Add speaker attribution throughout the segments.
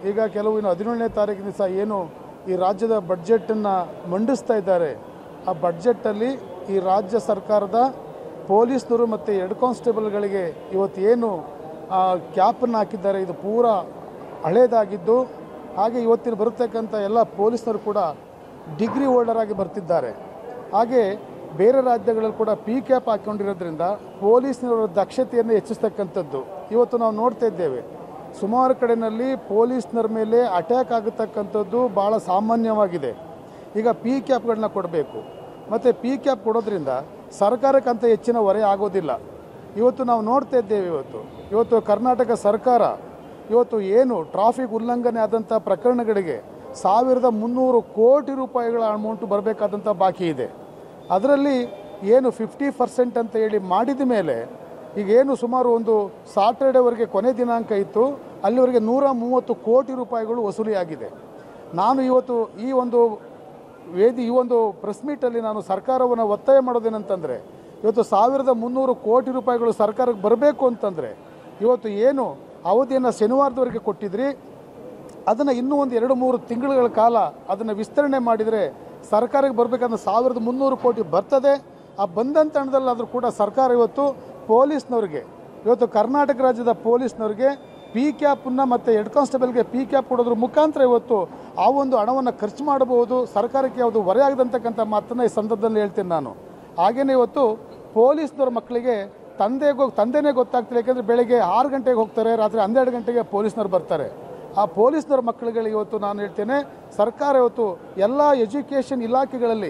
Speaker 1: ಈಗ ಕೆಲವು ಇನ್ನು ಹದಿನೇಳನೇ ತಾರೀಕಿನ ದಿವಸ ಏನು ಈ ರಾಜ್ಯದ ಬಡ್ಜೆಟನ್ನು ಮಂಡಿಸ್ತಾ ಇದ್ದಾರೆ ಆ ಬಡ್ಜೆಟ್ಟಲ್ಲಿ ಈ ರಾಜ್ಯ ಸರ್ಕಾರದ ಪೊಲೀಸ್ನವರು ಮತ್ತು ಹೆಡ್ ಕಾನ್ಸ್ಟೇಬಲ್ಗಳಿಗೆ ಇವತ್ತು ಏನು ಕ್ಯಾಪನ್ನು ಹಾಕಿದ್ದಾರೆ ಇದು ಪೂರ ಹಳೇದಾಗಿದ್ದು ಹಾಗೆ ಇವತ್ತಿನ ಬರತಕ್ಕಂಥ ಎಲ್ಲ ಪೊಲೀಸ್ನವರು ಕೂಡ ಡಿಗ್ರಿ ಹೋಲ್ಡರ್ ಆಗಿ ಬರ್ತಿದ್ದಾರೆ ಹಾಗೆ ಬೇರೆ ರಾಜ್ಯಗಳಲ್ಲಿ ಕೂಡ ಪಿ ಕ್ಯಾಪ್ ಹಾಕ್ಕೊಂಡಿರೋದ್ರಿಂದ ಪೊಲೀಸ್ನವರ ದಕ್ಷತೆಯನ್ನು ಹೆಚ್ಚಿಸ್ತಕ್ಕಂಥದ್ದು ಇವತ್ತು ನಾವು ನೋಡ್ತಾ ಇದ್ದೇವೆ ಸುಮಾರು ಕಡೆಯಲ್ಲಿ ಪೊಲೀಸ್ನರ ಮೇಲೆ ಅಟ್ಯಾಕ್ ಆಗತಕ್ಕಂಥದ್ದು ಭಾಳ ಸಾಮಾನ್ಯವಾಗಿದೆ ಈಗ ಪಿ ಕ್ಯಾಪ್ಗಳನ್ನ ಕೊಡಬೇಕು ಮತ್ತು ಪಿ ಕ್ಯಾಪ್ ಕೊಡೋದ್ರಿಂದ ಸರ್ಕಾರಕ್ಕಂತ ಹೆಚ್ಚಿನ ಹೊರೆ ಆಗೋದಿಲ್ಲ ಇವತ್ತು ನಾವು ನೋಡ್ತಾ ಇದ್ದೇವೆ ಇವತ್ತು ಇವತ್ತು ಕರ್ನಾಟಕ ಸರ್ಕಾರ ಇವತ್ತು ಏನು ಟ್ರಾಫಿಕ್ ಉಲ್ಲಂಘನೆ ಆದಂಥ ಪ್ರಕರಣಗಳಿಗೆ ಸಾವಿರದ ಮುನ್ನೂರು ಕೋಟಿ ರೂಪಾಯಿಗಳ ಅಮೌಂಟ್ ಬರಬೇಕಾದಂಥ ಬಾಕಿ ಇದೆ ಅದರಲ್ಲಿ ಏನು ಫಿಫ್ಟಿ ಪರ್ಸೆಂಟ್ ಅಂತ ಹೇಳಿ ಮಾಡಿದ ಮೇಲೆ ಈಗೇನು ಸುಮಾರು ಒಂದು ಸಾಟರ್ಡೇವರೆಗೆ ಕೊನೆ ದಿನಾಂಕ ಇತ್ತು ಅಲ್ಲಿವರೆಗೆ ನೂರ ಮೂವತ್ತು ಕೋಟಿ ರೂಪಾಯಿಗಳು ವಸೂಲಿಯಾಗಿದೆ ನಾನು ಇವತ್ತು ಈ ಒಂದು ವೇದಿ ಈ ಒಂದು ಪ್ರೆಸ್ ಮೀಟಲ್ಲಿ ನಾನು ಸರ್ಕಾರವನ್ನು ಒತ್ತಾಯ ಮಾಡೋದೇನಂತಂದರೆ ಇವತ್ತು ಸಾವಿರದ ಮುನ್ನೂರು ಕೋಟಿ ರೂಪಾಯಿಗಳು ಸರ್ಕಾರಕ್ಕೆ ಬರಬೇಕು ಅಂತಂದರೆ ಇವತ್ತು ಏನು ಅವಧಿಯನ್ನು ಶನಿವಾರದವರೆಗೆ ಕೊಟ್ಟಿದ್ರಿ ಅದನ್ನು ಇನ್ನೂ ಒಂದು ಎರಡು ಮೂರು ತಿಂಗಳುಗಳ ಕಾಲ ಅದನ್ನು ವಿಸ್ತರಣೆ ಮಾಡಿದರೆ ಸರ್ಕಾರಕ್ಕೆ ಬರಬೇಕಾದ್ರೆ ಸಾವಿರದ ಮುನ್ನೂರು ಕೋಟಿ ಬರ್ತದೆ ಆ ಬಂದಂಥ ಹಣದಲ್ಲಾದರೂ ಕೂಡ ಸರ್ಕಾರ ಇವತ್ತು ಪೊಲೀಸ್ನವ್ರಿಗೆ ಇವತ್ತು ಕರ್ನಾಟಕ ರಾಜ್ಯದ ಪೊಲೀಸ್ನವ್ರಿಗೆ ಪಿ ಕ್ಯಾಪನ್ನು ಮತ್ತು ಹೆಡ್ ಕಾನ್ಸ್ಟೇಬಲ್ಗೆ ಪಿ ಕ್ಯಾಪ್ ಕೊಡೋದ್ರ ಮುಖಾಂತರ ಇವತ್ತು ಆ ಒಂದು ಹಣವನ್ನು ಖರ್ಚು ಮಾಡಬಹುದು ಸರ್ಕಾರಕ್ಕೆ ಯಾವುದು ಹೊರೆ ಆಗದಂತಕ್ಕಂಥ ಮಾತನ್ನು ಈ ಸಂದರ್ಭದಲ್ಲಿ ಹೇಳ್ತೀನಿ ನಾನು ಹಾಗೆಯೇ ಇವತ್ತು ಪೊಲೀಸ್ನವ್ರ ಮಕ್ಕಳಿಗೆ ತಂದೆಗೆ ತಂದೆನೇ ಗೊತ್ತಾಗ್ತಿಲ್ಲ ಯಾಕೆಂದರೆ ಬೆಳಗ್ಗೆ ಆರು ಗಂಟೆಗೆ ಹೋಗ್ತಾರೆ ರಾತ್ರಿ ಹನ್ನೆರಡು ಗಂಟೆಗೆ ಪೊಲೀಸ್ನವ್ರು ಬರ್ತಾರೆ ಆ ಪೊಲೀಸ್ನವ್ರ ಮಕ್ಕಳುಗಳಿಗೆ ಇವತ್ತು ನಾನು ಹೇಳ್ತೇನೆ ಸರ್ಕಾರ ಇವತ್ತು ಎಲ್ಲ ಎಜುಕೇಷನ್ ಇಲಾಖೆಗಳಲ್ಲಿ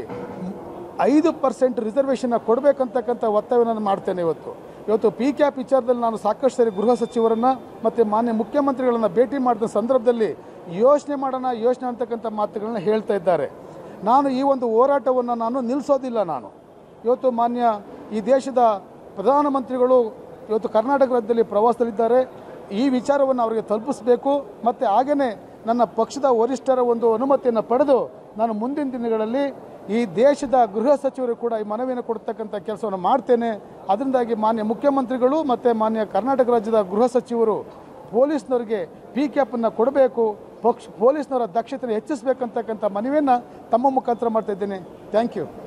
Speaker 1: ಐದು ಪರ್ಸೆಂಟ್ ರಿಸರ್ವೇಷನ್ನ ಕೊಡಬೇಕಂತಕ್ಕಂಥ ಒತ್ತಾಯವನ್ನು ನಾನು ಮಾಡ್ತೇನೆ ಇವತ್ತು ಇವತ್ತು ಪಿ ಕ್ಯಾಪ್ ವಿಚಾರದಲ್ಲಿ ನಾನು ಸಾಕಷ್ಟು ಸರಿ ಗೃಹ ಸಚಿವರನ್ನು ಮತ್ತು ಮಾನ್ಯ ಮುಖ್ಯಮಂತ್ರಿಗಳನ್ನು ಭೇಟಿ ಮಾಡಿದ ಸಂದರ್ಭದಲ್ಲಿ ಯೋಚನೆ ಮಾಡೋಣ ಯೋಚನೆ ಅಂತಕ್ಕಂಥ ಮಾತುಗಳನ್ನ ಹೇಳ್ತಾ ಇದ್ದಾರೆ ನಾನು ಈ ಒಂದು ಹೋರಾಟವನ್ನು ನಾನು ನಿಲ್ಲಿಸೋದಿಲ್ಲ ನಾನು ಇವತ್ತು ಮಾನ್ಯ ಈ ದೇಶದ ಪ್ರಧಾನಮಂತ್ರಿಗಳು ಇವತ್ತು ಕರ್ನಾಟಕ ರಾಜ್ಯದಲ್ಲಿ ಪ್ರವಾಸದಲ್ಲಿದ್ದಾರೆ ಈ ವಿಚಾರವನ್ನು ಅವರಿಗೆ ತಲುಪಿಸಬೇಕು ಮತ್ತು ಹಾಗೆಯೇ ನನ್ನ ಪಕ್ಷದ ವರಿಷ್ಠರ ಒಂದು ಅನುಮತಿಯನ್ನು ಪಡೆದು ನಾನು ಮುಂದಿನ ದಿನಗಳಲ್ಲಿ ಈ ದೇಶದ ಗೃಹ ಸಚಿವರು ಕೂಡ ಈ ಮನವಿಯನ್ನು ಕೊಡ್ತಕ್ಕಂಥ ಕೆಲಸವನ್ನು ಮಾಡ್ತೇನೆ ಅದರಿಂದಾಗಿ ಮಾನ್ಯ ಮುಖ್ಯಮಂತ್ರಿಗಳು ಮತ್ತು ಮಾನ್ಯ ಕರ್ನಾಟಕ ರಾಜ್ಯದ ಗೃಹ ಸಚಿವರು ಪೊಲೀಸ್ನವರಿಗೆ ಪಿ ಕ್ಯಾಪನ್ನು ಕೊಡಬೇಕು ಪಕ್ಷ ಪೊಲೀಸ್ನವರ ದಕ್ಷತೆ ಹೆಚ್ಚಿಸಬೇಕಂತಕ್ಕಂಥ ಮನವಿಯನ್ನು ತಮ್ಮ ಮುಖಾಂತರ ಮಾಡ್ತಾ ಇದ್ದೇನೆ ಥ್ಯಾಂಕ್ ಯು